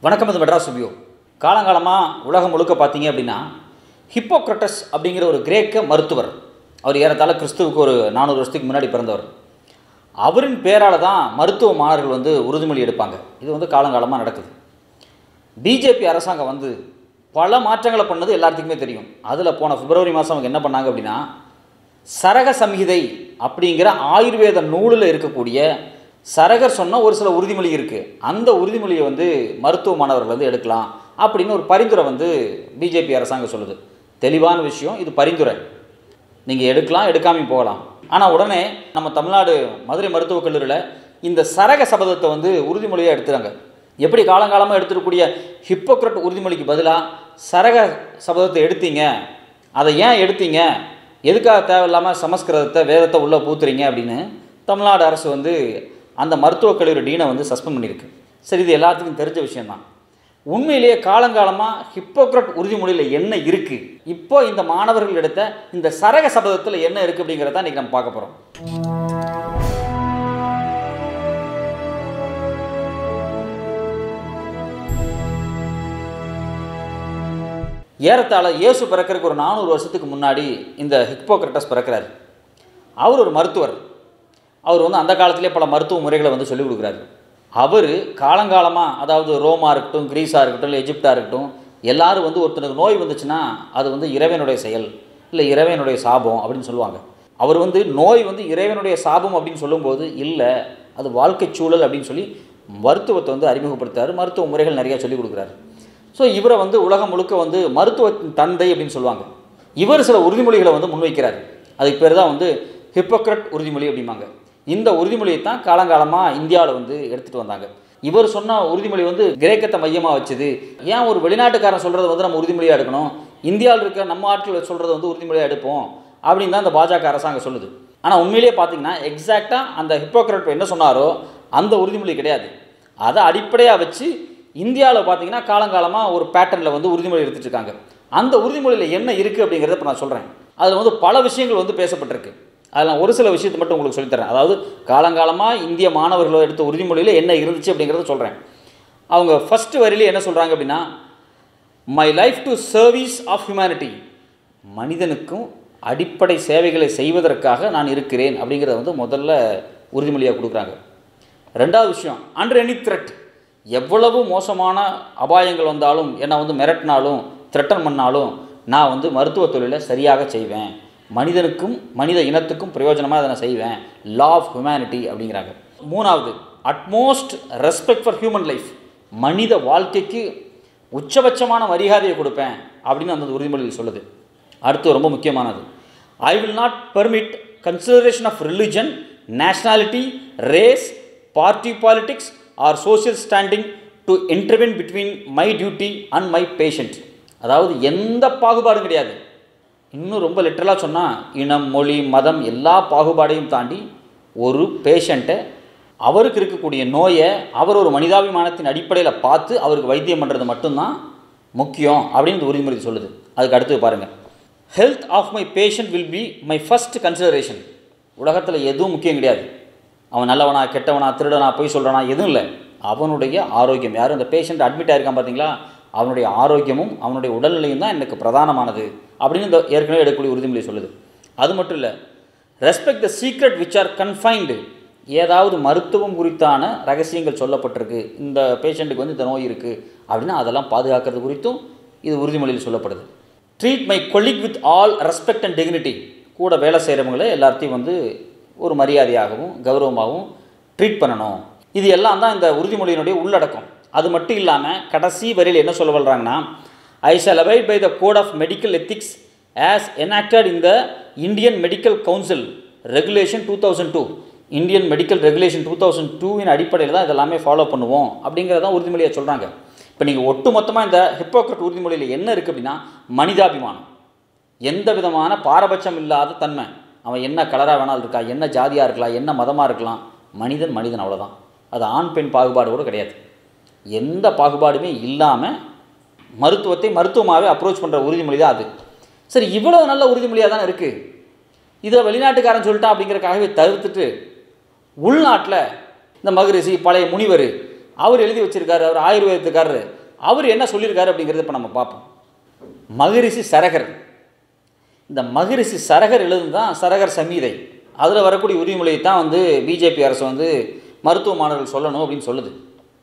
வணக்கம் இது மெட்ராஸ் ரிவ்யூ காலங்காலமாக உலகம் முழுக்க பார்த்தீங்க அப்படின்னா ஹிப்போக்ரட்டஸ் அப்படிங்கிற ஒரு கிரேக்க மருத்துவர் அவர் ஏறத்தாழ கிறிஸ்துவுக்கு ஒரு நானூறு வருஷத்துக்கு முன்னாடி பிறந்தவர் அவரின் பேரால் தான் மருத்துவ மாணவர்கள் வந்து உறுதிமொழி எடுப்பாங்க இது வந்து காலங்காலமாக நடக்குது பிஜேபி அரசாங்கம் வந்து பல மாற்றங்களை பண்ணது எல்லாத்துக்குமே தெரியும் அதில் போன பிப்ரவரி மாதம் அவங்க என்ன பண்ணாங்க அப்படின்னா சரக சம்ஹிதை அப்படிங்கிற ஆயுர்வேத நூலில் இருக்கக்கூடிய சரகர் சொன்ன ஒரு சில உறுதிமொழி இருக்குது அந்த உறுதிமொழியை வந்து மருத்துவ மாணவர்கள் வந்து எடுக்கலாம் அப்படின்னு ஒரு பரிந்துரை வந்து பிஜேபி அரசாங்கம் சொல்லுது தெளிவான விஷயம் இது பரிந்துரை நீங்கள் எடுக்கலாம் எடுக்காமையும் போகலாம் ஆனால் உடனே நம்ம தமிழ்நாடு மதுரை மருத்துவக் கல்லூரியில் இந்த சரக சபதத்தை வந்து உறுதிமொழியாக எடுத்துறாங்க எப்படி காலங்காலமாக எடுத்துருக்கூடிய ஹிப்போக்ரட் உறுதிமொழிக்கு பதிலாக சரக சபதத்தை எடுத்தீங்க அதை ஏன் எடுத்தீங்க எதுக்காக தேவையில்லாமல் சமஸ்கிருதத்தை வேதத்தை உள்ளே பூத்துறீங்க அப்படின்னு தமிழ்நாடு அரசு வந்து அந்த மருத்துவக் கல்லூரி டீனை வந்து சஸ்பெண்ட் பண்ணியிருக்கு சரி இது எல்லாத்துக்கும் தெரிஞ்ச விஷயம்தான் உண்மையிலேயே காலங்காலமாக ஹிப்போக்ரட் உறுதிமொழியில் என்ன இருக்குது இப்போ இந்த மாணவர்கள் எடுத்த இந்த சரக சபதத்தில் என்ன இருக்குது அப்படிங்கிறத இன்றைக்கி நம்ம பார்க்க போகிறோம் ஏறத்தாழ இயேசு பிறக்கிறதுக்கு ஒரு நானூறு வருஷத்துக்கு முன்னாடி இந்த ஹிப்போக்ரட்டஸ் பிறக்கிறார் அவர் ஒரு மருத்துவர் அவர் வந்து அந்த காலத்திலே பல மருத்துவ முறைகளை வந்து சொல்லிக் கொடுக்குறாரு அவர் காலங்காலமாக அதாவது ரோமா இருக்கட்டும் கிரீஸாக இருக்கட்டும் இல்லை எஜிப்டாக இருக்கட்டும் எல்லாரும் வந்து ஒருத்தனுக்கு நோய் வந்துச்சுன்னா அது வந்து இறைவனுடைய செயல் இல்லை இறைவனுடைய சாபம் அப்படின்னு சொல்லுவாங்க அவர் வந்து நோய் வந்து இறைவனுடைய சாபம் அப்படின்னு சொல்லும்போது இல்லை அது வாழ்க்கை சூழல் அப்படின்னு சொல்லி மருத்துவத்தை வந்து அறிமுகப்படுத்தாரு மருத்துவ முறைகள் நிறையா சொல்லிக் கொடுக்குறாரு ஸோ இவரை வந்து உலகம் முழுக்க வந்து மருத்துவத்தின் தந்தை அப்படின்னு சொல்லுவாங்க இவர் சில உறுதிமொழிகளை வந்து முன்வைக்கிறார் அதுக்கு பேர் தான் வந்து ஹிப்போக்ரட் உறுதிமொழி அப்படிம்பாங்க இந்த உறுதிமொழியை தான் காலங்காலமாக இந்தியாவில் வந்து எடுத்துகிட்டு வந்தாங்க இவர் சொன்ன உறுதிமொழி வந்து கிரேக்கத்தை மையமாக வச்சுது ஏன் ஒரு வெளிநாட்டுக்காரன் சொல்கிறத வந்து நம்ம உறுதிமொழியாக எடுக்கணும் இந்தியாவில் இருக்க நம்ம ஆட்கள் சொல்கிறத வந்து உறுதிமொழியாக எடுப்போம் அப்படின்னு தான் இந்த பாஜக அரசாங்கம் சொல்லுது ஆனால் உண்மையிலேயே பார்த்தீங்கன்னா எக்ஸாக்டாக அந்த ஹிப்போக்ரட் என்ன சொன்னாரோ அந்த உறுதிமொழி கிடையாது அதை அடிப்படையாக வச்சு இந்தியாவில் பார்த்தீங்கன்னா காலங்காலமாக ஒரு பேட்டர்னில் வந்து உறுதிமொழி எடுத்துட்டு இருக்காங்க அந்த உறுதிமொழியில் என்ன இருக்குது அப்படிங்கிறத இப்போ நான் சொல்கிறேன் அதில் வந்து பல விஷயங்கள் வந்து பேசப்பட்டிருக்கு அதில் நான் ஒரு சில விஷயத்தை மட்டும் உங்களுக்கு சொல்லித்தரேன் அதாவது காலங்காலமாக இந்திய மாணவர்கள் எடுத்த உறுதிமொழியில் என்ன இருந்துச்சு அப்படிங்கிறத சொல்கிறேன் அவங்க ஃபஸ்ட்டு வரியிலே என்ன சொல்கிறாங்க அப்படின்னா my life to service of humanity மனிதனுக்கும் அடிப்படை சேவைகளை செய்வதற்காக நான் இருக்கிறேன் அப்படிங்கிறத வந்து முதல்ல உறுதிமொழியாக கொடுக்குறாங்க ரெண்டாவது விஷயம் அண்டர் எனி த்ரெட் எவ்வளவு மோசமான அபாயங்கள் வந்தாலும் என்னை வந்து மிரட்டினாலும் த்ரெட்டன் பண்ணாலும் நான் வந்து மருத்துவ தொழிலை சரியாக செய்வேன் மனிதனுக்கும் மனித இனத்துக்கும் பிரயோஜனமாக அதை நான் செய்வேன் லா ஆஃப் ஹியூமனிட்டி அப்படிங்கிறாங்க மூணாவது utmost respect for human life மனித வாழ்க்கைக்கு உச்சபட்சமான மரியாதையை கொடுப்பேன் அப்படின்னு அந்த உறுதிமொழியில் சொல்லுது அடுத்து ரொம்ப முக்கியமானது I will not permit consideration of religion nationality race party politics or social standing to intervene between my duty and my patient அதாவது எந்த பாகுபாடும் கிடையாது இன்னும் ரொம்ப லிட்டரலாக சொன்னால் இனம் மொழி மதம் எல்லா பாகுபாடையும் தாண்டி ஒரு பேஷண்ட்டை அவருக்கு இருக்கக்கூடிய நோயை அவர் ஒரு மனிதாபிமானத்தின் அடிப்படையில் பார்த்து அவருக்கு வைத்தியம் பண்ணுறது மட்டும்தான் முக்கியம் அப்படின்னு இந்த உறுதிமொழி சொல்லுது அதுக்கு அடுத்து பாருங்கள் health of my patient will be my first consideration உலகத்தில் எதுவும் முக்கியம் கிடையாது அவன் நல்லவனா கெட்டவனா திருடனா பொய் சொல்கிறானா எதுவும் இல்லை அவனுடைய ஆரோக்கியம் யாரும் அந்த பேஷண்ட் அட்மிட் ஆயிருக்கான் பார்த்தீங்களா அவனுடைய ஆரோக்கியமும் அவனுடைய உடல்நிலையும் தான் எனக்கு பிரதானமானது அப்படின்னு இந்த ஏற்கனவே எடுக்கக்கூடிய உறுதிமொழி சொல்லுது அது மட்டும் இல்லை respect the secret which are confined ஏதாவது மருத்துவம் குறித்தான ரகசியங்கள் சொல்லப்பட்டிருக்கு இந்த பேஷண்ட்டுக்கு வந்து இந்த நோய் இருக்குது அப்படின்னா அதெல்லாம் பாதுகாக்கிறது குறித்தும் இது உறுதிமொழியில் சொல்லப்படுது treat my colleague with all respect and dignity கூட வேலை செய்கிறவங்கள எல்லாத்தையும் வந்து ஒரு மரியாதையாகவும் கௌரவமாகவும் ட்ரீட் பண்ணணும் இது எல்லாம் தான் இந்த உறுதிமொழியினுடைய உள்ளடக்கம் அது மட்டும் இல்லாமல் கடைசி வரியில் என்ன சொல்ல வர்றாங்கன்னா I shall abide by the code of medical ethics as enacted in the Indian medical council regulation two thousand two Indian medical regulation two thousand டூவின் அடிப்படையில் தான் இதெல்லாமே ஃபாலோ பண்ணுவோம் அப்படிங்கிறதான் உறுதிமொழியை சொல்கிறாங்க இப்போ நீங்கள் ஒட்டு மொத்தமாக இந்த ஹிப்போக்ரட் உறுதிமொழியில் என்ன இருக்குது அப்படின்னா மனிதாபிமானம் எந்த விதமான பாரபட்சம் இல்லாத தன்மை அவன் என்ன கலராக வேணாலும் இருக்கா என்ன ஜாதியாக இருக்கலாம் என்ன மதமாக இருக்கலாம் மனிதன் மனிதன் அவ்வளோதான் அது ஆண் பெண் பாகுபாடு கூட கிடையாது எந்த பாகுபாடுமே இல்லாமல் மருத்துவத்தை மருத்துவமாகவே அப்ரோச் பண்ணுற உறுதிமொழி தான் அது சரி இவ்வளோ நல்ல உறுதிமொழியாக தானே இருக்குது இதை வெளிநாட்டுக்காரன் சொல்லிட்டான் அப்படிங்கிறக்காகவே தவிர்த்துட்டு உள்நாட்டில் இந்த மகரிஷி பழைய முனிவர் அவர் எழுதி வச்சிருக்காரு அவர் ஆயுர்வேதத்துக்காரரு அவர் என்ன சொல்லியிருக்காரு அப்படிங்கிறத இப்போ நம்ம பார்ப்போம் மகரிஷி சரகர் இந்த மகரிஷி சரகர் எழுதுனது தான் சரகர் சமீதை அதில் வரக்கூடிய உரிமொழியை தான் வந்து பிஜேபி அரசு வந்து மருத்துவ மாணவர்கள் சொல்லணும் அப்படின்னு சொல்லுது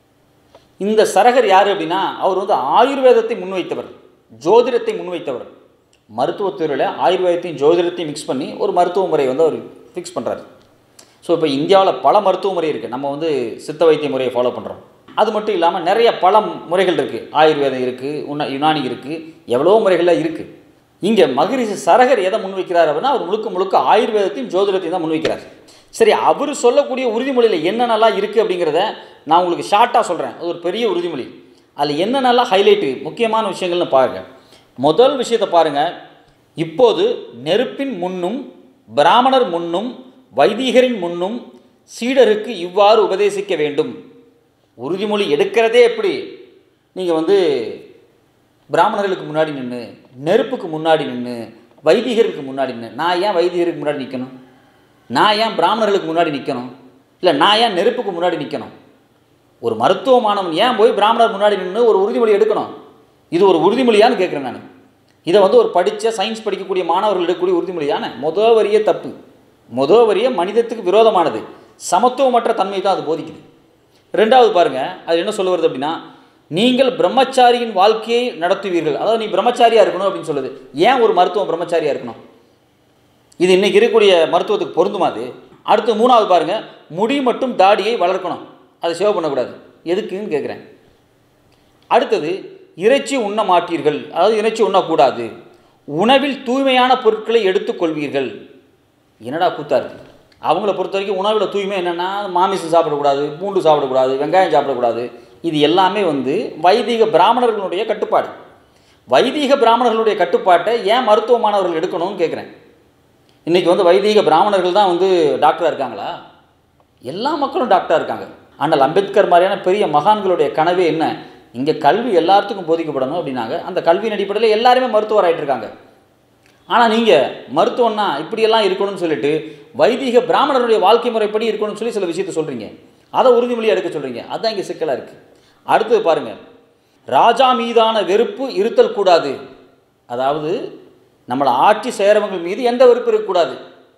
இந்த சரகர் யார் அப்படின்னா அவர் வந்து ஆயுர்வேதத்தை முன்வைத்தவர் ஜோதிடத்தை முன்வைத்தவர் மருத்துவத்துறையில் ஆயுர்வேதத்தையும் ஜோதிடத்தையும் மிக்ஸ் பண்ணி ஒரு மருத்துவ முறை வந்து அவர் ஃபிக்ஸ் பண்ணுறாரு ஸோ இப்போ இந்தியாவில் பல மருத்துவ முறை இருக்குது நம்ம வந்து சித்த வைத்திய முறையை ஃபாலோ பண்ணுறோம் அது மட்டும் இல்லாமல் நிறைய பல முறைகள் இருக்குது ஆயுர்வேதம் இருக்குது உன்ன யுனானி இருக்குது எவ்வளோ முறைகள்லாம் இருக்குது இங்கே மகரிஷி சரகர் எதை முன்வைக்கிறார் அப்படின்னா அவர் முழுக்க முழுக்க ஆயுர்வேதத்தையும் ஜோதிடத்தையும் தான் முன்வைக்கிறார் சரி அவர் சொல்லக்கூடிய உறுதிமொழியில் என்னென்னலாம் இருக்குது அப்படிங்கிறத நான் உங்களுக்கு ஷார்ட்டாக சொல்கிறேன் அது ஒரு பெரிய உறுதிமொழி அதில் என்னென்னலாம் ஹைலைட்டு முக்கியமான விஷயங்கள்னு பாருங்கள் முதல் விஷயத்தை பாருங்கள் இப்போது நெருப்பின் முன்னும் பிராமணர் முன்னும் வைதிகரின் முன்னும் சீடருக்கு இவ்வாறு உபதேசிக்க வேண்டும் உறுதிமொழி எடுக்கிறதே எப்படி நீங்கள் வந்து பிராமணர்களுக்கு முன்னாடி நின்று நெருப்புக்கு முன்னாடி நின்று வைதிகருக்கு முன்னாடி நின்று நான் ஏன் வைதிகருக்கு முன்னாடி நிற்கணும் நான் ஏன் பிராமணர்களுக்கு முன்னாடி நிற்கணும் இல்லை நான் ஏன் நெருப்புக்கு முன்னாடி நிற்கணும் ஒரு மருத்துவ மாணவன் ஏன் போய் பிராமணர் முன்னாடி நின்று ஒரு உறுதிமொழி எடுக்கணும் இது ஒரு உறுதிமொழியான்னு கேட்குறேன் நான் இதை வந்து ஒரு படித்த சயின்ஸ் படிக்கக்கூடிய மாணவர்கள் எடுக்கக்கூடிய உறுதிமொழியான முத வரியே தப்பு முத வரியே மனிதத்துக்கு விரோதமானது சமத்துவமற்ற தன்மை தான் அது போதிக்குது ரெண்டாவது பாருங்க அது என்ன சொல்ல வருது அப்படின்னா நீங்கள் பிரம்மச்சாரியின் வாழ்க்கையை நடத்துவீர்கள் அதாவது நீ பிரம்மச்சாரியா இருக்கணும் அப்படின்னு சொல்லுது ஏன் ஒரு மருத்துவம் பிரம்மச்சாரியா இருக்கணும் இது இன்னைக்கு இருக்கக்கூடிய மருத்துவத்துக்கு பொருந்துமா அது அடுத்து மூணாவது பாருங்க முடி மற்றும் தாடியை வளர்க்கணும் அதை சேவ் பண்ணக்கூடாது எதுக்குன்னு கேட்குறேன் அடுத்தது இறைச்சி உண்ண மாட்டீர்கள் அதாவது இறைச்சி உண்ணக்கூடாது உணவில் தூய்மையான பொருட்களை எடுத்துக்கொள்வீர்கள் என்னடா கூத்தா இருக்கு அவங்கள பொறுத்த வரைக்கும் உணவில் தூய்மை என்னென்னா மாமிசம் சாப்பிடக்கூடாது பூண்டு சாப்பிடக்கூடாது வெங்காயம் சாப்பிடக்கூடாது இது எல்லாமே வந்து வைதிக பிராமணர்களுடைய கட்டுப்பாடு வைதிக பிராமணர்களுடைய கட்டுப்பாட்டை ஏன் மருத்துவ மாணவர்கள் எடுக்கணும்னு கேட்குறேன் இன்றைக்கி வந்து வைதிக பிராமணர்கள் தான் வந்து டாக்டராக இருக்காங்களா எல்லா மக்களும் டாக்டராக இருக்காங்க ஆனால் அம்பேத்கர் மாதிரியான பெரிய மகான்களுடைய கனவே என்ன இங்கே கல்வி எல்லாத்துக்கும் போதிக்கப்படணும் அப்படின்னாங்க அந்த கல்வியின் அடிப்படையில் எல்லாருமே மருத்துவர் ஆயிட்டு இருக்காங்க ஆனால் நீங்கள் மருத்துவம்னா இப்படியெல்லாம் இருக்கணும்னு சொல்லிட்டு வைதிக பிராமணருடைய வாழ்க்கை முறைப்படி இருக்கணும்னு சொல்லி சில விஷயத்தை சொல்கிறீங்க அதை உறுதிமொழியாக எடுக்க சொல்கிறீங்க அதுதான் இங்கே சிக்கலாக இருக்குது அடுத்தது பாருங்கள் ராஜா மீதான வெறுப்பு இருத்தல் கூடாது அதாவது நம்மளை ஆட்சி செய்கிறவங்க மீது எந்த வெறுப்பு இருக்கக்கூடாது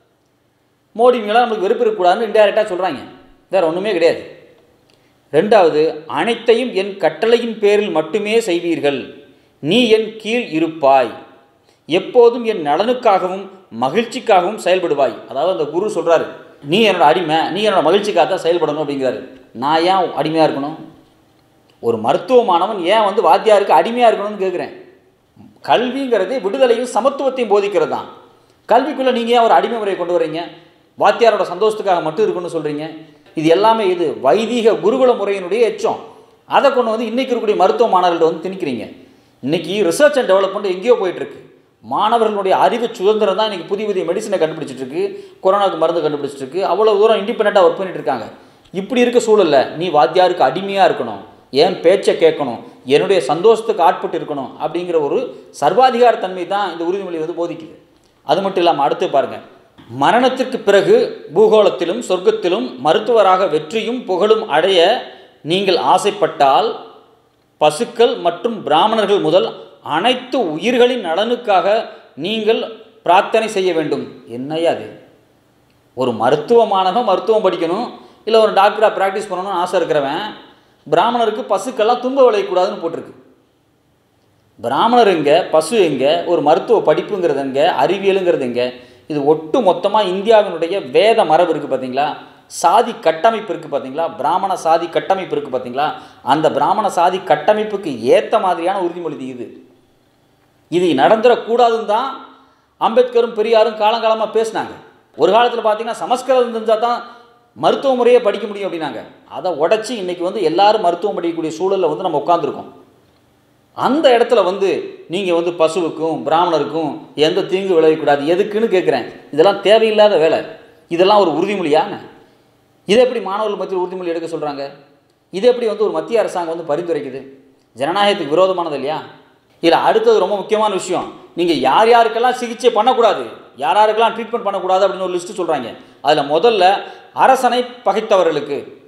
மோடி மேலே நம்மளுக்கு வெறுப்பு இருக்கக்கூடாதுன்னு இன்டைரக்டாக சொல்கிறாங்க வேறு ஒன்றுமே கிடையாது ரெண்டாவது அனைத்தையும் என் கட்டளையின் பேரில் மட்டுமே செய்வீர்கள் நீ என் கீழ் இருப்பாய் எப்போதும் என் நலனுக்காகவும் மகிழ்ச்சிக்காகவும் செயல்படுவாய் அதாவது அந்த குரு சொல்கிறாரு நீ என்னோட அடிமை நீ என்னோட மகிழ்ச்சிக்காக தான் செயல்படணும் அப்படிங்கிறாரு நான் ஏன் அடிமையாக இருக்கணும் ஒரு மருத்துவ மாணவன் ஏன் வந்து வாத்தியாருக்கு அடிமையாக இருக்கணும்னு கேட்குறேன் கல்விங்கிறது விடுதலையும் சமத்துவத்தையும் போதிக்கிறது தான் கல்விக்குள்ளே நீங்கள் ஏன் ஒரு அடிமை முறையை கொண்டு வரீங்க வாத்தியாரோட சந்தோஷத்துக்காக மட்டும் இருக்குன்னு சொல்கிறீங்க இது எல்லாமே இது வைதீக குருகுல முறையினுடைய எச்சம் அதை கொண்டு வந்து இன்றைக்கி இருக்கக்கூடிய மருத்துவ மாணவர்கள்ட்ட வந்து திணிக்கிறீங்க இன்றைக்கி ரிசர்ச் அண்ட் டெவலப்மெண்ட் எங்கேயோ போயிட்டுருக்கு மாணவர்களுடைய அறிவு சுதந்திரம் தான் இன்றைக்கி புதிய புதிய மெடிசனை கண்டுபிடிச்சிட்டு இருக்கு கொரோனாவுக்கு மருந்து கண்டுபிடிச்சிட்டு இருக்கு அவ்வளோ தூரம் இண்டிபெண்ட்டாக ஒர்க் பண்ணிட்டு இருக்காங்க இப்படி இருக்க சூழலில் நீ வாத்தியாருக்கு அடிமையாக இருக்கணும் ஏன் பேச்சை கேட்கணும் என்னுடைய சந்தோஷத்துக்கு ஆட்பட்டு இருக்கணும் அப்படிங்கிற ஒரு சர்வாதிகார தன்மை தான் இந்த உறுதிமொழி வந்து போதிக்குது அது மட்டும் இல்லாமல் அடுத்து பாருங்கள் மரணத்திற்கு பிறகு பூகோளத்திலும் சொர்க்கத்திலும் மருத்துவராக வெற்றியும் புகழும் அடைய நீங்கள் ஆசைப்பட்டால் பசுக்கள் மற்றும் பிராமணர்கள் முதல் அனைத்து உயிர்களின் நலனுக்காக நீங்கள் பிரார்த்தனை செய்ய வேண்டும் என்னையா அது ஒரு மருத்துவ மாணவன் மருத்துவம் படிக்கணும் இல்லை ஒரு டாக்டராக ப்ராக்டிஸ் பண்ணணும்னு ஆசை இருக்கிறவன் பிராமணருக்கு பசுக்கெல்லாம் துன்ப விளையக்கூடாதுன்னு போட்டிருக்கு பிராமணர் எங்க பசு எங்க ஒரு மருத்துவ படிப்புங்கிறது எங்க அறிவியலுங்கிறது எங்க இது ஒட்டு மொத்தமாக இந்தியாவினுடைய வேத மரபு இருக்குது பார்த்தீங்களா சாதி கட்டமைப்பு இருக்குது பார்த்தீங்களா பிராமண சாதி கட்டமைப்பு இருக்குது பார்த்தீங்களா அந்த பிராமண சாதி கட்டமைப்புக்கு ஏற்ற மாதிரியான உறுதிமொழி இது இது நடந்துடக்கூடாதுன்னு தான் அம்பேத்கரும் பெரியாரும் காலங்காலமாக பேசினாங்க ஒரு காலத்தில் பார்த்தீங்கன்னா சமஸ்கிருதம் தெரிஞ்சால் தான் மருத்துவ முறையே படிக்க முடியும் அப்படின்னாங்க அதை உடச்சி இன்றைக்கி வந்து எல்லாரும் மருத்துவம் படிக்கக்கூடிய சூழலில் வந்து நம்ம உட்காந்துருக்கோம் அந்த இடத்துல வந்து நீங்கள் வந்து பசுவுக்கும் பிராமணருக்கும் எந்த தீங்கு விளைவிக்கூடாது எதுக்குன்னு கேட்குறேன் இதெல்லாம் தேவையில்லாத வேலை இதெல்லாம் ஒரு உறுதிமொழியான இதை எப்படி மாணவர்கள் மத்தியில் உறுதிமொழி எடுக்க சொல்கிறாங்க இது எப்படி வந்து ஒரு மத்திய அரசாங்கம் வந்து பரிந்துரைக்குது ஜனநாயகத்துக்கு விரோதமானது இல்லையா இதில் அடுத்தது ரொம்ப முக்கியமான விஷயம் நீங்கள் யார் யாருக்கெல்லாம் சிகிச்சை பண்ணக்கூடாது யார் யாருக்கெல்லாம் ட்ரீட்மெண்ட் பண்ணக்கூடாது அப்படின்னு ஒரு லிஸ்ட்டு சொல்கிறாங்க அதில் முதல்ல அரசனை பகைத்தவர்களுக்கு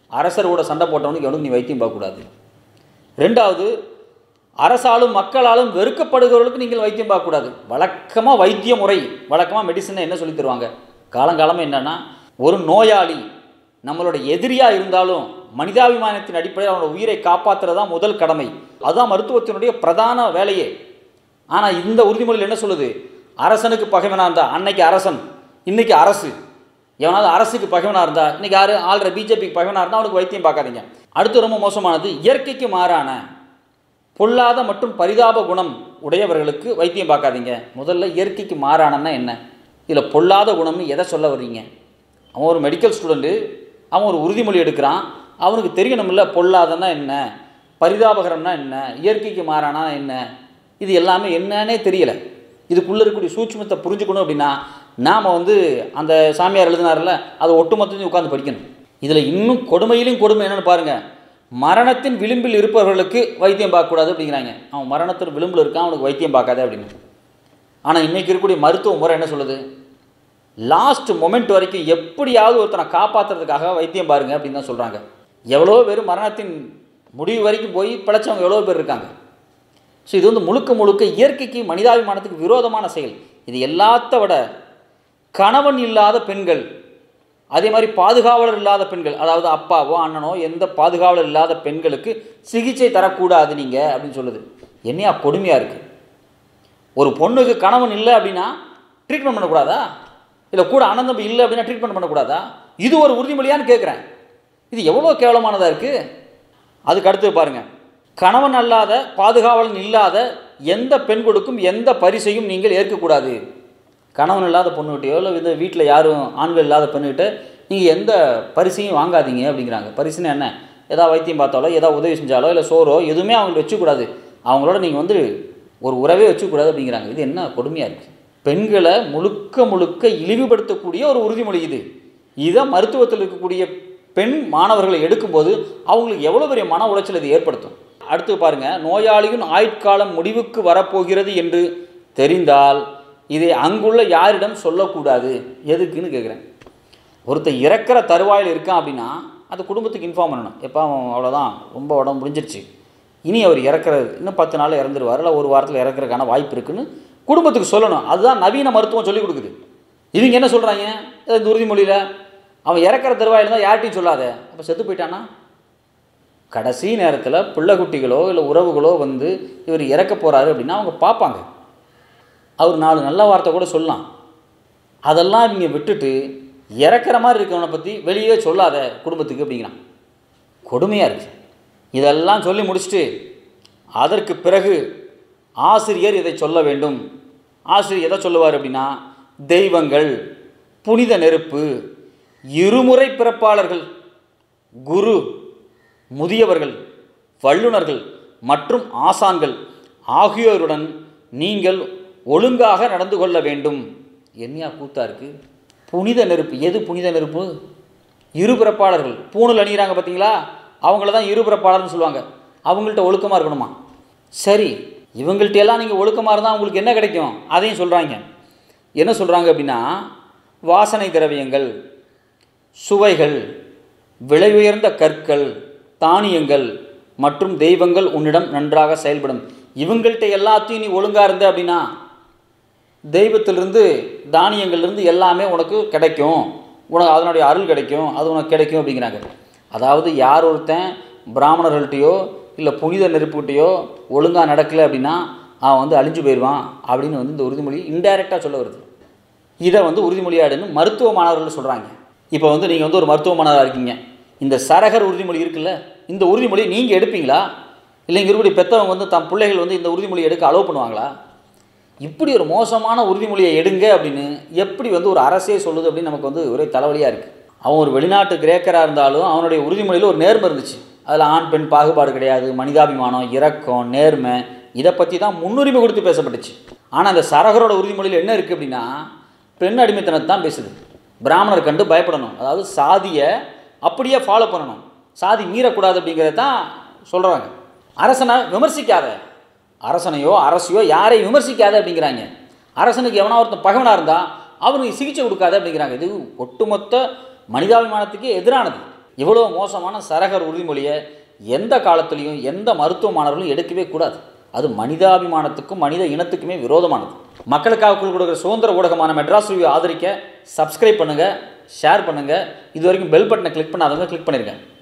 அரசரோட சண்டை போட்டவனுக்கு எவனுக்கு நீ வைத்தியம் பார்க்கக்கூடாது ரெண்டாவது அரசாலும் மக்களாலும் வெறுக்கப்படுகிறவர்களுக்கு நீங்கள் வைத்தியம் பார்க்கக்கூடாது வழக்கமாக வைத்திய முறை வழக்கமாக மெடிசனை என்ன சொல்லி தருவாங்க காலங்காலமாக என்னன்னா ஒரு நோயாளி நம்மளோட எதிரியாக இருந்தாலும் மனிதாபிமானத்தின் அடிப்படையில் அவனோட உயிரை காப்பாற்றுறது தான் முதல் கடமை அதுதான் மருத்துவத்தினுடைய பிரதான வேலையே ஆனால் இந்த உறுதிமொழியில் என்ன சொல்லுது அரசனுக்கு பகைவனாக இருந்தா அன்னைக்கு அரசன் இன்னைக்கு அரசு எவனாவது அரசுக்கு பகைவனாக இருந்தா இன்னைக்கு யாரு ஆள்ற பிஜேபிக்கு பகைவனாக இருந்தால் அவனுக்கு வைத்தியம் பார்க்காதீங்க அடுத்து ரொம்ப மோசமானது இயற்கைக்கு மாறான பொல்லாத மற்றும் பரிதாப குணம் உடையவர்களுக்கு வைத்தியம் பார்க்காதீங்க முதல்ல இயற்கைக்கு மாறானன்னா என்ன இதில் பொல்லாத குணம்னு எதை சொல்ல வர்றீங்க அவன் ஒரு மெடிக்கல் ஸ்டூடெண்ட்டு அவன் ஒரு உறுதிமொழி எடுக்கிறான் அவனுக்கு தெரியணும்ல பொல்லாதன்னா என்ன பரிதாபகரம்னா என்ன இயற்கைக்கு மாறானா என்ன இது எல்லாமே என்னன்னே தெரியல இதுக்குள்ளே இருக்கக்கூடிய சூட்சுமத்தை புரிஞ்சுக்கணும் அப்படின்னா நாம் வந்து அந்த சாமியார் எழுதினார்ல அதை ஒட்டுமொத்தத்தையும் உட்காந்து படிக்கணும் இதில் இன்னும் கொடுமையிலும் கொடுமை என்னன்னு பாருங்கள் மரணத்தின் விளிம்பில் இருப்பவர்களுக்கு வைத்தியம் பார்க்கக்கூடாது அப்படிங்கிறாங்க அவன் மரணத்தின் விளிம்பில் இருக்கான் அவனுக்கு வைத்தியம் பார்க்காத அப்படின்னு ஆனால் இன்றைக்கி இருக்கக்கூடிய மருத்துவ முறை என்ன சொல்லுது லாஸ்ட் மொமெண்ட் வரைக்கும் எப்படியாவது ஒருத்தனை காப்பாற்றுறதுக்காக வைத்தியம் பாருங்க அப்படின்னு தான் சொல்கிறாங்க எவ்வளோ பேர் மரணத்தின் முடிவு வரைக்கும் போய் பிழைச்சவங்க எவ்வளோ பேர் இருக்காங்க ஸோ இது வந்து முழுக்க முழுக்க இயற்கைக்கு மனிதாபிமானத்துக்கு விரோதமான செயல் இது எல்லாத்த விட கணவன் இல்லாத பெண்கள் அதே மாதிரி பாதுகாவலர் இல்லாத பெண்கள் அதாவது அப்பாவோ அண்ணனோ எந்த பாதுகாவலர் இல்லாத பெண்களுக்கு சிகிச்சை தரக்கூடாது நீங்கள் அப்படின்னு சொல்லுது என்னையா கொடுமையாக இருக்குது ஒரு பொண்ணுக்கு கணவன் இல்லை அப்படின்னா ட்ரீட்மெண்ட் பண்ணக்கூடாதா இல்லை கூட அண்ணன் தம்பி இல்லை அப்படின்னா ட்ரீட்மெண்ட் பண்ணக்கூடாதா இது ஒரு உறுதிமொழியான்னு கேட்குறேன் இது எவ்வளோ கேவலமானதாக இருக்குது அதுக்கு அடுத்து பாருங்கள் கணவன் அல்லாத பாதுகாவலன் இல்லாத எந்த பெண் கொடுக்கும் எந்த பரிசையும் நீங்கள் ஏற்கக்கூடாது கணவன் இல்லாத பொண்ணுகிட்டயோ இல்லை இந்த வீட்டில் யாரும் ஆண்கள் இல்லாத பெண்ணுகிட்ட நீங்கள் எந்த பரிசையும் வாங்காதீங்க அப்படிங்கிறாங்க பரிசுன்னு என்ன ஏதாவது வைத்தியம் பார்த்தாலோ ஏதாவது உதவி செஞ்சாலோ இல்லை சோறோ எதுவுமே அவங்கள்ட்ட வச்சுக்கூடாது அவங்களோட நீங்கள் வந்து ஒரு உறவே வச்சுக்கூடாது அப்படிங்கிறாங்க இது என்ன கொடுமையாக இருக்குது பெண்களை முழுக்க முழுக்க இழிவுபடுத்தக்கூடிய ஒரு உறுதிமொழி இது இதை மருத்துவத்தில் இருக்கக்கூடிய பெண் மாணவர்களை எடுக்கும்போது அவங்களுக்கு எவ்வளோ பெரிய மன உளைச்சல் இது ஏற்படுத்தும் அடுத்து பாருங்கள் நோயாளியின் ஆயுட்காலம் முடிவுக்கு வரப்போகிறது என்று தெரிந்தால் இதை அங்குள்ள யாரிடம் சொல்லக்கூடாது எதுக்குன்னு கேட்குறேன் ஒருத்தன் இறக்குற தருவாயில் இருக்கான் அப்படின்னா அது குடும்பத்துக்கு இன்ஃபார்ம் பண்ணணும் எப்போ அவன் அவ்வளோதான் ரொம்ப உடம்பு முடிஞ்சிருச்சு இனி அவர் இறக்குறது இன்னும் பத்து நாள் இறந்துருவார் இல்லை ஒரு வாரத்தில் இறக்குறதுக்கான வாய்ப்பு இருக்குன்னு குடும்பத்துக்கு சொல்லணும் அதுதான் நவீன மருத்துவம் சொல்லிக் கொடுக்குது இவங்க என்ன சொல்கிறாங்க இந்த உறுதிமொழியில் அவன் இறக்குற தருவாயில் தான் யார்ட்டையும் சொல்லாத அப்போ செத்து போயிட்டானா கடைசி நேரத்தில் பிள்ளை குட்டிகளோ இல்லை உறவுகளோ வந்து இவர் இறக்க போகிறாரு அப்படின்னா அவங்க பார்ப்பாங்க அவர் நாலு நல்ல வார்த்தை கூட சொல்லலாம் அதெல்லாம் இவங்க விட்டுட்டு இறக்குற மாதிரி இருக்கவனை பற்றி வெளியே சொல்லாத குடும்பத்துக்கு அப்படிங்கிறான் கொடுமையாக இருக்குது இதெல்லாம் சொல்லி முடிச்சுட்டு அதற்கு பிறகு ஆசிரியர் இதை சொல்ல வேண்டும் ஆசிரியர் எதை சொல்லுவார் அப்படின்னா தெய்வங்கள் புனித நெருப்பு இருமுறை பிறப்பாளர்கள் குரு முதியவர்கள் வல்லுனர்கள் மற்றும் ஆசான்கள் ஆகியோருடன் நீங்கள் ஒழுங்காக நடந்து கொள்ள வேண்டும் என்னையா கூத்தா இருக்கு புனித நெருப்பு எது புனித நெருப்பு இருபிறப்பாளர்கள் பூணூல் அணிகிறாங்க பார்த்தீங்களா அவங்கள தான் இருபிறப்பாளர்னு சொல்லுவாங்க அவங்கள்ட்ட ஒழுக்கமாக இருக்கணுமா சரி இவங்கள்ட்ட எல்லாம் நீங்கள் ஒழுக்கமாக இருந்தால் உங்களுக்கு என்ன கிடைக்கும் அதையும் சொல்கிறாங்க என்ன சொல்கிறாங்க அப்படின்னா வாசனை திரவியங்கள் சுவைகள் விலை உயர்ந்த கற்கள் தானியங்கள் மற்றும் தெய்வங்கள் உன்னிடம் நன்றாக செயல்படும் இவங்கள்ட்ட எல்லாத்தையும் நீ ஒழுங்காக இருந்த அப்படின்னா தெய்வத்திலிருந்து தானியங்கள்லேருந்து எல்லாமே உனக்கு கிடைக்கும் உனக்கு அதனுடைய அருள் கிடைக்கும் அது உனக்கு கிடைக்கும் அப்படிங்கிறாங்க அதாவது யார் ஒருத்தன் பிராமணர்கள்ட்டையோ இல்லை புனித நெருப்புகிட்டையோ ஒழுங்காக நடக்கலை அப்படின்னா அவன் வந்து அழிஞ்சு போயிடுவான் அப்படின்னு வந்து இந்த உறுதிமொழி இன்டைரக்டாக சொல்ல வருது இதை வந்து உறுதிமொழியாடுன்னு மருத்துவ மாணவர்கள் சொல்கிறாங்க இப்போ வந்து நீங்கள் வந்து ஒரு மருத்துவ மாணவராக இருக்கீங்க இந்த சரகர் உறுதிமொழி இருக்குல்ல இந்த உறுதிமொழி நீங்கள் எடுப்பீங்களா இல்லை இங்கே இருக்கக்கூடிய பெற்றவங்க வந்து தம் பிள்ளைகள் வந்து இந்த உறுதிமொழி எடுக்க அலோவ் பண்ணுவாங்களா இப்படி ஒரு மோசமான உறுதிமொழியை எடுங்க அப்படின்னு எப்படி வந்து ஒரு அரசே சொல்லுது அப்படின்னு நமக்கு வந்து ஒரே தலைவலியாக இருக்குது அவன் ஒரு வெளிநாட்டு கிரேக்கராக இருந்தாலும் அவனுடைய உறுதிமொழியில் ஒரு நேர்மை இருந்துச்சு அதில் ஆண் பெண் பாகுபாடு கிடையாது மனிதாபிமானம் இரக்கம் நேர்மை இதை பற்றி தான் முன்னுரிமை கொடுத்து பேசப்பட்டுச்சு ஆனால் அந்த சரகரோட உறுதிமொழியில் என்ன இருக்குது அப்படின்னா பெண் அடிமைத்தனத்தை தான் பேசுது பிராமணர் கண்டு பயப்படணும் அதாவது சாதியை அப்படியே ஃபாலோ பண்ணணும் சாதி மீறக்கூடாது அப்படிங்கிறத தான் சொல்கிறாங்க அரசனை விமர்சிக்காத அரசனையோ அரசையோ யாரையும் விமர்சிக்காத அப்படிங்கிறாங்க அரசனுக்கு எவனா ஒருத்தன் பகைவனாக இருந்தால் அவனுக்கு சிகிச்சை கொடுக்காத அப்படிங்கிறாங்க இது ஒட்டுமொத்த மனிதாபிமானத்துக்கே எதிரானது இவ்வளோ மோசமான சரகர் உறுதிமொழியை எந்த காலத்துலேயும் எந்த மருத்துவ மாணவர்களும் எடுக்கவே கூடாது அது மனிதாபிமானத்துக்கும் மனித இனத்துக்குமே விரோதமானது மக்களுக்காக குரல் கொடுக்குற சுதந்திர ஊடகமான மெட்ராஸ் ரிவ்யூ ஆதரிக்க சப்ஸ்கிரைப் பண்ணுங்கள் ஷேர் பண்ணுங்கள் இது வரைக்கும் பெல் பட்டனை கிளிக் பண்ணாதவங்க கிளிக் பண்ணிருங்க